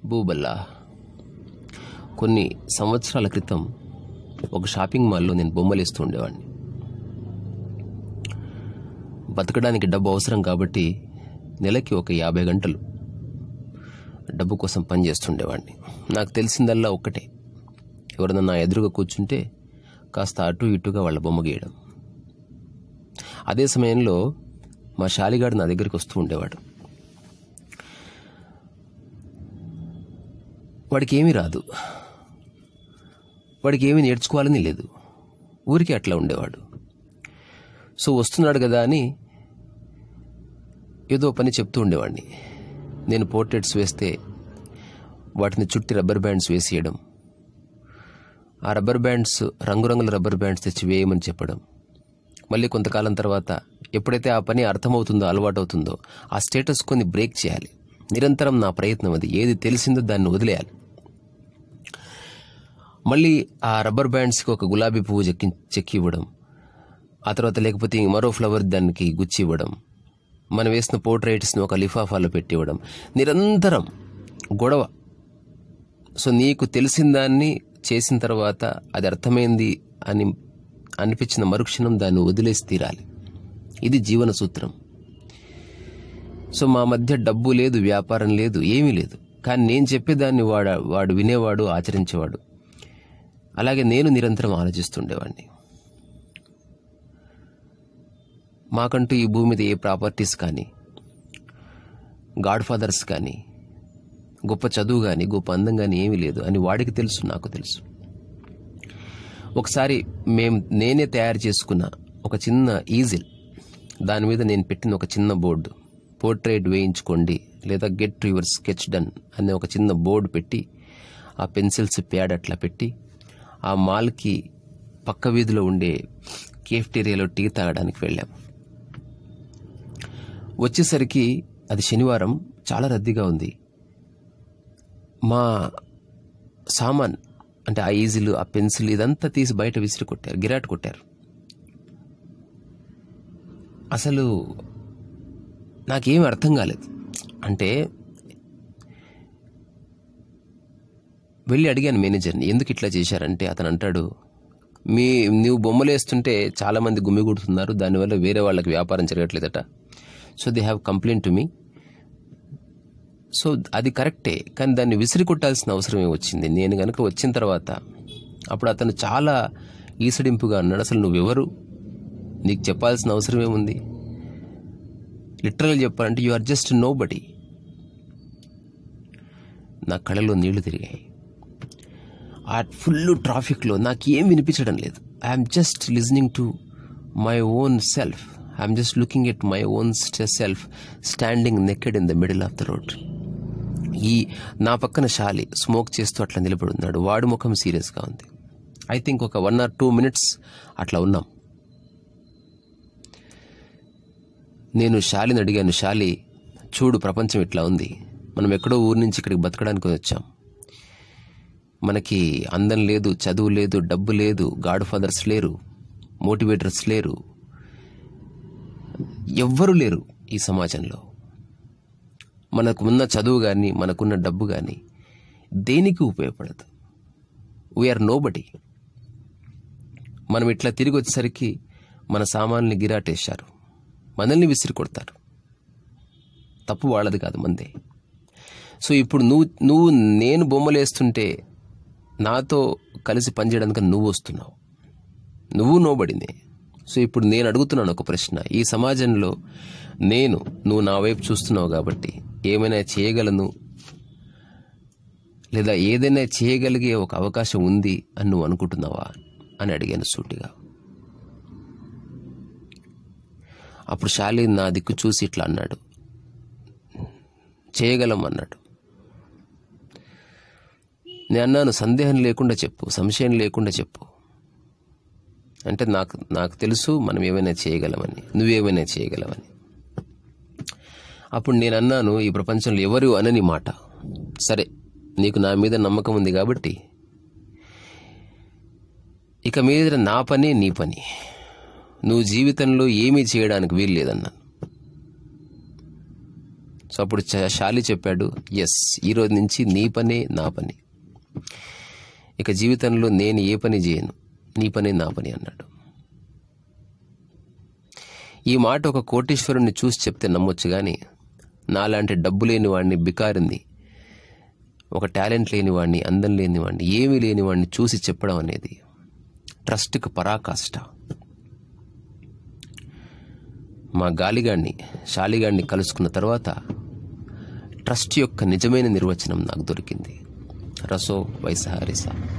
భూబల్లా కొన్ని సంవత్సరాల క్రితం ఒక షాపింగ్ మాల్లో నేను బొమ్మలు వేస్తూ ఉండేవాడిని బతకడానికి డబ్బు అవసరం కాబట్టి నెలకి ఒక యాభై గంటలు డబ్బు కోసం పని చేస్తుండేవాడిని నాకు తెలిసిందల్లా ఒక్కటే ఎవరైనా నా ఎదురుగా కూర్చుంటే కాస్త అటు ఇటుగా వాళ్ళ బొమ్మ గీయడం అదే సమయంలో మా శాలిగాడు నా దగ్గరికి వస్తూ ఉండేవాడు వాడికి ఏమీ రాదు వాడికి ఏమీ నేర్చుకోవాలని లేదు ఊరికి అట్లా ఉండేవాడు సో వస్తున్నాడు కదా అని ఏదో పని చెప్తూ ఉండేవాడిని నేను పోర్ట్రేట్స్ వేస్తే వాటిని చుట్టి రబ్బర్ బ్యాండ్స్ వేసేయడం ఆ రబ్బర్ బ్యాండ్స్ రంగురంగుల రబ్బర్ బ్యాండ్స్ తెచ్చి వేయమని చెప్పడం మళ్ళీ కొంతకాలం తర్వాత ఎప్పుడైతే ఆ పని అర్థమవుతుందో అలవాటవుతుందో ఆ స్టేటస్ కొన్ని బ్రేక్ చేయాలి నిరంతరం నా ప్రయత్నం అది ఏది తెలిసిందో దాన్ని వదిలేయాలి మళ్ళీ ఆ రబ్బర్ బ్యాండ్స్కి ఒక గులాబీ పువ్వు చెక్కి చెక్కి ఇవ్వడం ఆ తర్వాత లేకపోతే మరో ఫ్లవర్ దానికి గుచ్చి ఇవ్వడం మనం వేసిన పోర్ట్రేట్స్ని ఒక లిఫాఫాలో పెట్టి ఇవ్వడం నిరంతరం గొడవ సో నీకు తెలిసిన దాన్ని చేసిన తర్వాత అది అర్థమైంది అని అనిపించిన మరుక్షణం దాన్ని వదిలేసి తీరాలి ఇది జీవన సూత్రం సో మా మధ్య డబ్బు లేదు వ్యాపారం లేదు ఏమీ లేదు కానీ నేను చెప్పేదాన్ని వాడు వాడు వినేవాడు ఆచరించేవాడు అలాగే నేను నిరంతరం ఆలోచిస్తుండేవాడిని మాకంటూ ఈ భూమి మీద ఏ ప్రాపర్టీస్ కానీ గాడ్ ఫాదర్స్ కానీ గొప్ప చదువు కానీ గొప్ప అందం కానీ ఏమీ లేదు అని వాడికి తెలుసు నాకు తెలుసు ఒకసారి మేం నేనే తయారు చేసుకున్న ఒక చిన్న ఈజిల్ దాని మీద నేను పెట్టిన ఒక చిన్న బోర్డు పోర్ట్రేట్ వేయించుకోండి లేదా గెట్ యువర్ స్కెచ్ డన్ అనే ఒక చిన్న బోర్డు పెట్టి ఆ పెన్సిల్స్ ప్యాడ్ అట్లా పెట్టి ఆ మాల్కి పక్క వీధిలో ఉండే కేఫ్టేరియాలో టీ తాగడానికి వెళ్ళాం వచ్చేసరికి అది శనివారం చాలా రద్దీగా ఉంది మా సామాన్ అంటే ఆ ఈజీలు ఆ పెన్సిల్ ఇదంతా తీసి బయట విసిరి కొట్టారు గిరాట్ కొట్టారు అసలు నాకేం అర్థం కాలేదు అంటే వెళ్ళి అడిగాను మేనేజర్ని ఎందుకు ఇట్లా చేశారంటే అతను అంటాడు మీ నువ్వు బొమ్మలు వేస్తుంటే చాలా మంది గుమ్మిగూడుతున్నారు దానివల్ల వేరే వాళ్ళకి వ్యాపారం జరగట్లేదట so they have complaint to me so అది కరెక్టే కానీ దాన్ని విసిరి కొట్టాల్సిన అవసరమే వచ్చింది నేను కనుక వచ్చిన తర్వాత అప్పుడు అతను చాలా ఈసడింపుగా అన్నాడు అసలు నువ్వెవరు నీకు చెప్పాల్సిన అవసరం ఏముంది లిటరల్ చెప్పాలంటే you are just nobody నా కళ్ళలో నీళ్లు తిరిగాయి ఆ ఫుల్ ట్రాఫిక్లో నాకు ఏం వినిపించడం లేదు I'm just listening to my own self I'm just looking at my own self standing naked in the middle of the road ఈ నా పక్కన షాలి స్మోక్ చేస్తూ అట్లా నిలబడి ఉన్నాడు వాడి ముఖం సీరియస్గా ఉంది ఐ థింక్ ఒక వన్ ఆర్ టూ మినిట్స్ అట్లా ఉన్నాం నేను షాలిని అడిగాను షాలి చూడు ప్రపంచం ఇట్లా ఉంది మనం ఎక్కడో ఊరి నుంచి ఇక్కడికి బతకడానికి వచ్చాం మనకి అందం లేదు చదువు లేదు డబ్బు లేదు గాడ్ ఫాదర్స్ లేరు మోటివేటర్స్ లేరు ఎవ్వరూ లేరు ఈ సమాజంలో మనకున్న చదువు కానీ మనకున్న డబ్బు కానీ దేనికి ఉపయోగపడదు వీఆర్ నో బడీ మనం ఇట్లా తిరిగి వచ్చేసరికి మన సామాన్ని గిరాటేశారు మనల్ని విసిరి కొడతారు తప్పు వాళ్ళది కాదు మందే సో ఇప్పుడు నువ్వు నువ్వు నేను బొమ్మలు వేస్తుంటే నాతో కలిసి పనిచేయడానికి నువ్వు వస్తున్నావు నువ్వు నోబడినే సో ఇప్పుడు నేను అడుగుతున్నాను ఒక ప్రశ్న ఈ సమాజంలో నేను నువ్వు నా వైపు చూస్తున్నావు కాబట్టి ఏమైనా చేయగలను లేదా ఏదైనా చేయగలిగే ఒక అవకాశం ఉంది అని నువ్వు అనుకుంటున్నావా అని అడిగాను సూటిగా అప్పుడు శాలి నా దిక్కు చూసి ఇట్లా అన్నాడు చేయగలం అన్నాడు నేను అన్నాను సందేహం లేకుండా చెప్పు సంశయం లేకుండా చెప్పు అంటే నాకు నాకు తెలుసు మనం ఏమైనా చేయగలమని నువ్వేమైనా చేయగలవని అప్పుడు నేను అన్నాను ఈ ప్రపంచంలో ఎవరు అనని మాట సరే నీకు నా మీద నమ్మకం ఉంది కాబట్టి ఇక మీద నా పని నీ పని నువ్వు జీవితంలో ఏమీ చేయడానికి వీలు లేదన్నాను సో అప్పుడు చ- శాలి చెప్పాడు ఎస్ ఈ రోజు నుంచి నీ పనే నా పని ఇక జీవితంలో నేను ఏ పని చేయను నీ పనే నా పని అన్నాడు ఈ మాట ఒక కోటీశ్వరుణ్ణి చూసి చెప్తే నమ్మొచ్చు కానీ నాలాంటి డబ్బు లేని వాడిని బికారింది ఒక టాలెంట్ లేని వాడిని అందం లేని వాడిని ఏమీ లేని వాడిని చూసి చెప్పడం అనేది ట్రస్ట్కి పరాకాష్ట మా గాలిగాడిని శాలిగాడిని కలుసుకున్న తర్వాత ట్రస్ట్ యొక్క నిజమైన నిర్వచనం నాకు దొరికింది రసో వైసహరిస